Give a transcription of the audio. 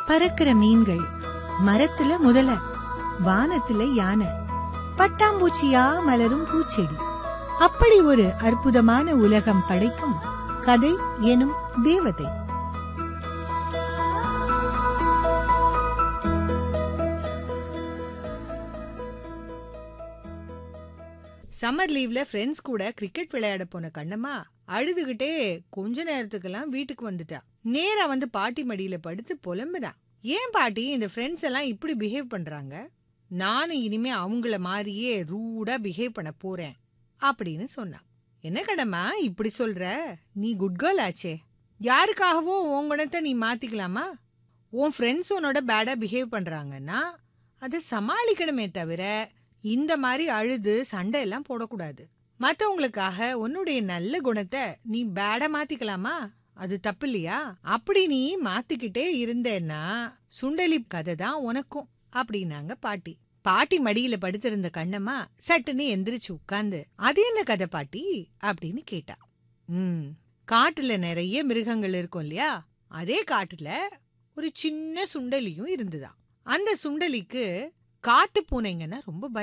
பறக்கிற மீன்கள் மரத்துல முதல வானத்துல யானை பட்டாம்பூச்சியா மலரும் பூச்செடி அப்படி ஒரு அற்புதமான உலகம் படைக்கும் கதை எனும் தேவதை சம்மர் லீவ்ல ஃப்ரெண்ட்ஸ் கூட கிரிக்கெட் விளையாட போன கண்ணம்மா அழுதுகிட்டே கொஞ்ச நேரத்துக்கெல்லாம் வீட்டுக்கு வந்துட்டா நேரா வந்து பாட்டி மடியில படுத்து புலம்புனா ஏன் பாட்டி இந்த ஃப்ரெண்ட்ஸ் எல்லாம் இப்படி பிஹேவ் பண்றாங்க நானும் இனிமே அவங்கள மாதிரியே ரூடா பிஹேவ் பண்ண போறேன் அப்படின்னு சொன்னா என்ன கடமா இப்படி சொல்ற நீ குட் கேர்ள் ஆச்சே யாருக்காகவோ உன் குணத்தை நீ மாத்திக்கலாமா உன் ஃப்ரெண்ட்ஸ் உன்னோட பேடா பிஹேவ் பண்றாங்கன்னா அதை சமாளிக்கணுமே தவிர இந்த மாதிரி அழுது சண்டை எல்லாம் போடக்கூடாது மத்தவங்களுக்காக உன்னுடைய நல்ல குணத்தை நீ பேடா மாத்திக்கலாமா அது தப்பு இல்லையா அப்படி நீ மாத்திக்கிட்டே இருந்தேன்னா சுண்டலி கதை தான் உனக்கும் அப்படின்னாங்க பாட்டி பாட்டி மடியில படுத்திருந்த கண்ணம்மா சட்டுன்னு எந்திரிச்சு உட்கார்ந்து அது என்ன கதை பாட்டி அப்படின்னு கேட்டா ம் காட்டுல நிறைய மிருகங்கள் இருக்கும் இல்லையா அதே காட்டுல ஒரு சின்ன சுண்டலியும் இருந்துதான் அந்த சுண்டலிக்கு காட்டு பூனைங்கன்னா ரொம்ப பயம்